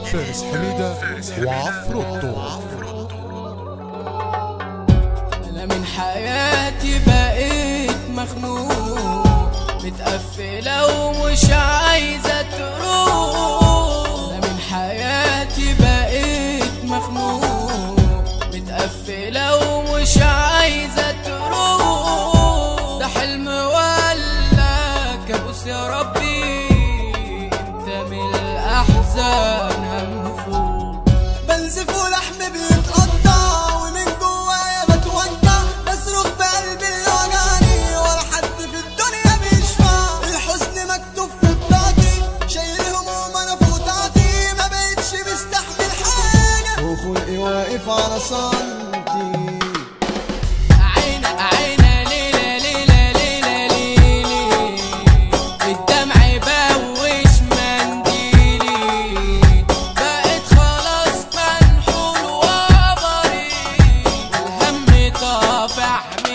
فارس حميدة وعفروتو انا من حياتي بقيت مخنوق متقفلة ومش عايزة تروح انا من حياتي بقيت مخنوق متقفلة ومش عايزة تروح ده حلم ولا كابوس يا ربي انت من الاحزان هنفوق بنزف ولحمي بيتقطع ومن جوايا بتوجع بصرخ بقلبي اللي وجعني ولا حد في الدنيا بيشفع الحزن مكتوب في بطاقتي شايل هموم انا فوق طاقتي ما بقتش مستحمل حاجه وخلقي واقف على صمتي عينا عينا ليلة ليلة ليلة ليلي الدمع يبوش منديلي بقيت خلاص منحول وعبري الهم طافح